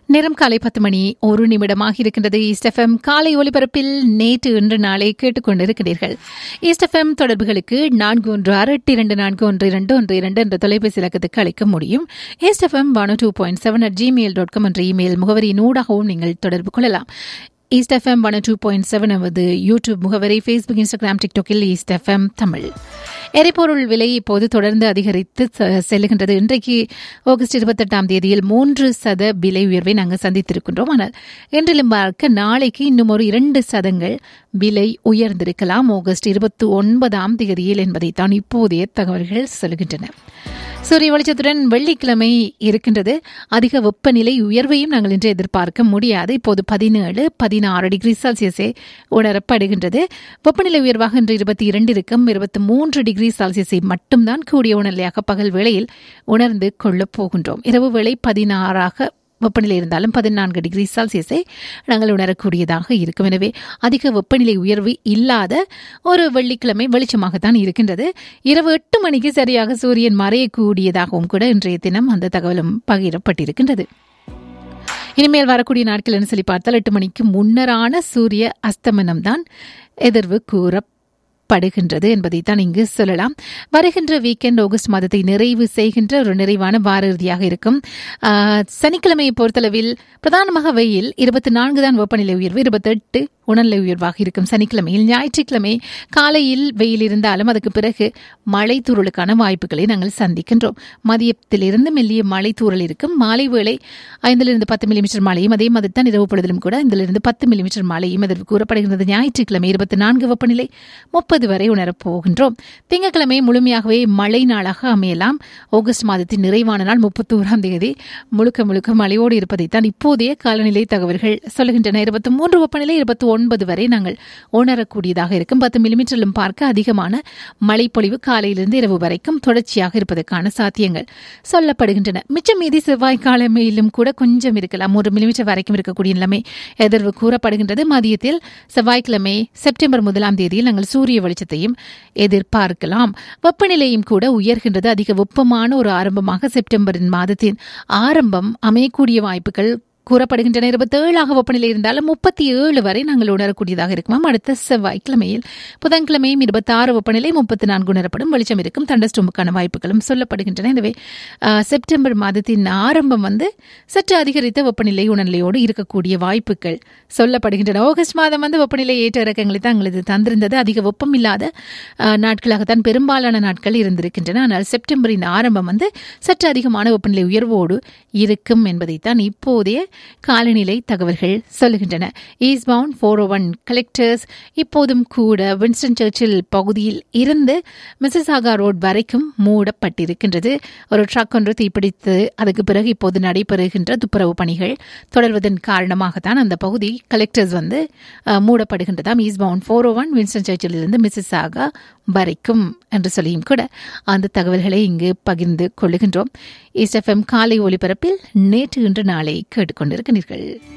நேரம் காலை பத்து மணி ஒரு நிமிடமாக இருக்கின்றது ஈஸ்ட் எஃப்எம் காலை ஒலிபரப்பில் நேற்று இன்று நாளை கேட்டுக்கொண்டிருக்கிறீர்கள் ஈஸ்ட் எஃப்எம் தொடர்புகளுக்கு நான்கு ஒன்று ஆறு எட்டு இரண்டு நான்கு ஒன்று இரண்டு ஒன்று இரண்டு என்ற தொலைபேசி இலக்கத்துக்கு அழைக்க முடியும் east FM one two point seven at gmail dot com என்ற இமெயில் முகவரியின் ஊடாகவும் நீங்கள் தொடர்பு கொள்ளலாம் east FM one two point seven நமது யூடியூப் முகவரி ஃபேஸ்புக் இன்ஸ்டாகிராம் டிக்டாக்கில் ஈஸ்ட் எஃப்எம் தமிழ் எரிபொருள் விலை இப்போது தொடர்ந்து அதிகரித்து செ- செல்லுகின்றது இன்றைக்கு ஆகஸ்ட் இருபத்தெட்டாம் தேதியில் மூன்று சத விலை உயர்வை நாங்கள் சந்தித்திருக்கின்றோம் ஆனால் என்றிலும் பார்க்க நாளைக்கு இன்னும் ஒரு இரண்டு சதங்கள் விலை உயர்ந்திருக்கலாம் ஆகஸ்ட் இருபத்தி ஒன்பதாம் தேதியில் என்பதைத்தான் இப்போதைய தகவல்கள் சொல்கின்றன சூரிய வெளிச்சத்துடன் வெள்ளிக்கிழமை இருக்கின்றது அதிக வெப்பநிலை உயர்வையும் நாங்கள் இன்று எதிர்பார்க்க முடியாது இப்போது பதினேழு பதினாறு டிகிரி செல்சியஸே உணரப்படுகின்றது வெப்பநிலை உயர்வாக இன்று இருபத்தி இரண்டு இருக்கும் இருபத்தி மூன்று டிகிரி செல்சியஸை மட்டும்தான் கூடிய உணர்நிலையாக பகல் வேளையில் உணர்ந்து கொள்ளப் போகின்றோம் இரவு வேளை பதினாறாக வெப்பநிலை இருந்தாலும் பதினான்கு டிகிரி செல்சியஸை நாங்கள் உணரக்கூடியதாக இருக்கும் எனவே அதிக வெப்பநிலை உயர்வு இல்லாத ஒரு வெள்ளிக்கிழமை வெளிச்சமாகத்தான் இருக்கின்றது இரவு எட்டு மணிக்கு சரியாக சூரியன் மறையக்கூடியதாகவும் கூட இன்றைய தினம் அந்த தகவலும் பகிரப்பட்டிருக்கின்றது இனிமேல் வரக்கூடிய நாட்கள் என்ன சொல்லி பார்த்தால் எட்டு மணிக்கு முன்னரான சூரிய அஸ்தமனம் தான் எதிர்வு கூறப்படுகின்றது என்பதைத்தான் இங்கு சொல்லலாம் வருகின்ற வீக்கெண்ட் ஆகஸ்ட் மாதத்தை நிறைவு செய்கின்ற ஒரு நிறைவான வார இறுதியாக இருக்கும் ஆஹ், சனிக்கிழமையை பொறுத்தளவில் பிரதானமாக வெயில் இருபத்தி நான்கு தான் வெப்பநிலை உயர்வு இருபத்தெட்டு உணர்நிலை உயர்வாக இருக்கும் சனிக்கிழமையில் ஞாயிற்றுக்கிழமை காலையில் வெயில் இருந்தாலும் அதுக்கு பிறகு மழை தூறலுக்கான வாய்ப்புகளை நாங்கள் சந்திக்கின்றோம் மதியத்திலிருந்து மெல்லிய மழை தூறல் இருக்கும் மாலை வேளை ஐந்திலிருந்து பத்து மில்லிமீட்டர் மழையும் அதே மாதிரி தான் இரவு பொழுதிலும் கூட ஐந்திலிருந்து பத்து மில்லிமீட்டர் மழையும் எதிர்வு கூறப்படுகிறது ஞாயிற்றுக்கிழமை இருபத்தி நான்கு வெப்பநிலை முப்பது வரை உணரப் போகின்றோம் திங்கட்கிழமை முழுமையாகவே மழை நாளாக அமையலாம் ஆகஸ்ட் மாதத்தின் நிறைவான நாள் முப்பத்தோராம் தேதி முழுக்க முழுக்க மழையோடு இருப்பதைத்தான் இப்போதைய காலநிலை தகவல்கள் சொல்லுகின்றன இருபத்தி மூன்று வெப்பநிலை இருபத்தி ஒன்பது வரை நாங்கள் உணரக்கூடியதாக இருக்கும் பத்து மில்லிமீட்டரிலும் பார்க்க அதிகமான மழைப்பொழிவு காலையிலிருந்து இரவு வரைக்கும் தொடர்ச்சியாக இருப்பதற்கான சாத்தியங்கள் சொல்லப்படுகின்றன மிச்சம் மீதி செவ்வாய் கிழமையிலும் கூட கொஞ்சம் இருக்கலாம் ஒரு மில்லிமீட்டர் வரைக்கும் இருக்கக்கூடிய நிலைமை எதிர்வு கூறப்படுகின்றது மதியத்தில் செவ்வாய்க்கிழமை செப்டம்பர் முதலாம் தேதியில் நாங்கள் சூரிய வெளிச்சத்தையும் எதிர்பார்க்கலாம் வெப்பநிலையும் கூட உயர்கின்றது அதிக வெப்பமான ஒரு ஆரம்பமாக செப்டம்பரின் மாதத்தின் ஆரம்பம் அமையக்கூடிய வாய்ப்புகள் கூறப்படுகின்றன இருபத்தேழாக வெப்பநிலை இருந்தாலும் முப்பத்தி ஏழு வரை நாங்கள் உணரக்கூடியதாக இருக்குமாம் அடுத்த செவ்வாய்க்கிழமையில் புதன்கிழமையும் இருபத்தாறு வெப்பநிலை முப்பத்தி நான்கு உணரப்படும் வெளிச்சம் இருக்கும் தண்டஸ்டோமுக்கான வாய்ப்புகளும் சொல்லப்படுகின்றன எனவே ஆஹ், செப்டம்பர் மாதத்தின் ஆரம்பம் வந்து சற்று அதிகரித்த வெப்பநிலை உணர்நிலையோடு இருக்கக்கூடிய வாய்ப்புகள் சொல்லப்படுகின்றன ஆகஸ்ட் மாதம் வந்து வெப்பநிலை ஏற்ற இறக்கங்களை தான் எங்களுக்கு தந்திருந்தது அதிக வெப்பம் இல்லாத ஆஹ், நாட்களாகத்தான் பெரும்பாலான நாட்கள் இருந்திருக்கின்றன ஆனால் செப்டம்பரின் ஆரம்பம் வந்து சற்று அதிகமான வெப்பநிலை உயர்வோடு இருக்கும் என்பதைத்தான் இப்போதைய காலநிலை தகவல்கள் சொல்லுகின்றன ஈஸ்பவுண்ட் ஃபோர் ஒன் கலெக்டர்ஸ் இப்போதும் கூட வின்ஸ்டன் சர்ச்சில் பகுதியில் இருந்து மிசசாகா ரோட் வரைக்கும் மூடப்பட்டிருக்கின்றது ஒரு ட்ரக் ஒன்று தீப்பிடித்து அதுக்கு பிறகு இப்போது நடைபெறுகின்ற துப்புரவு பணிகள் தொடர்வதன் காரணமாகத்தான் அந்த பகுதி கலெக்டர்ஸ் வந்து அஹ், மூடப்படுகின்றதாம் eastbound four one Winston Churchill இருந்து மிசசாகா வரைக்கும் என்று சொல்லியும் கூட அந்த தகவல்களை இங்கு பகிர்ந்து கொள்ளுகின்றோம் எஸ்எஃப்எம் காலை ஒலிபரப்பில் நேற்று இன்று நாளை கேட்டுக்கொண்டிருக்கிறீர்கள்